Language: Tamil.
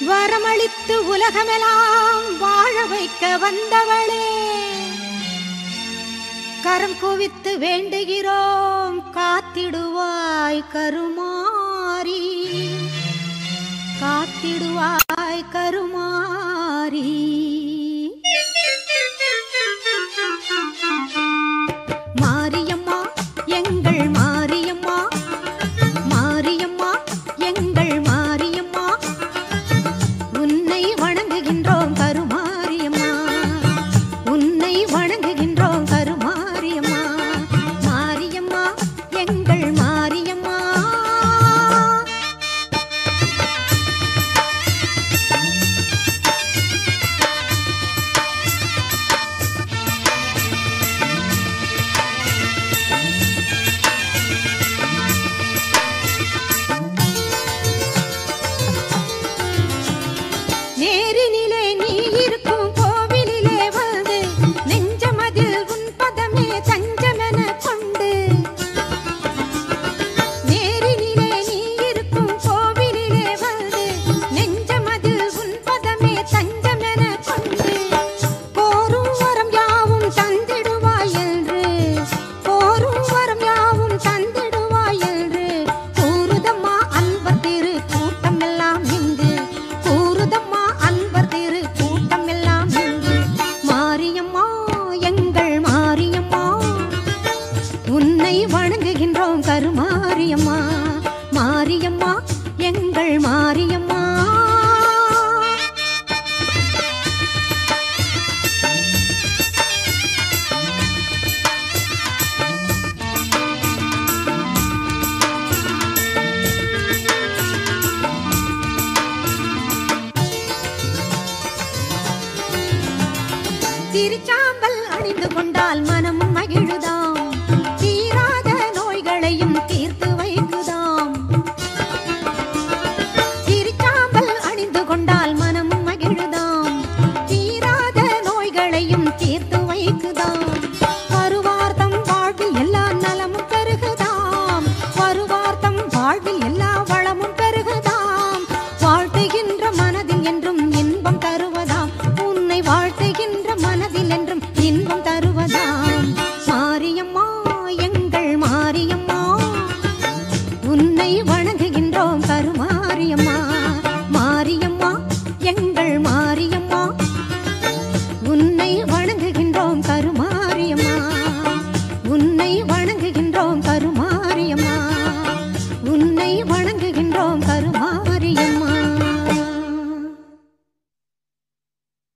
வரமளித்து உலகமெல்லாம் வாழ வைக்க வந்தவளே கரம் குவித்து வேண்டுகிறோம் காத்திடுவாய் கருமாரி காத்திடுவாய் கருமாரி மாரியம்மா எங்கள் மாரியம்மா மாரியம்மா எங்கள் மாரியம்மா உன்னை வணங்குகின்றோம் கருமாரியம்மா உன்னை வணங்குகின்றோம் கருமாரியம்மா மாரியம்மா எங்கள் மாரியம்மா நேரினிலே நீ இருக்கும் கோவிலிலே வந்து நெஞ்சமதில் உன் பதமே தஞ்சமென கொண்டு நேரினிலே நீ இருக்கும் கோவிலிலே வந்து நெஞ்சமதில் உன் பதமே தஞ்சமென கொண்டு கோரும் வரம் யாவும் தந்திடுவாய் என்று கோரும் வரம் யாவும் தந்திடுவாய் என்று கூறுதம்மா அன்பர் திரு கூட்டம் எல்லாம் இங்கு கூறுதம்மா அன்பர் திரு கூட்டம் எல்லாம் இங்கு மாரியம்மா எங்கள் மாரியம்மா உன்னை வணங்குகின்றோம் கருமாரியம்மா மாரியம்மா எங்கள் மாரியம்மா திருச்சாம்பல் அணிந்து கொண்டால் மன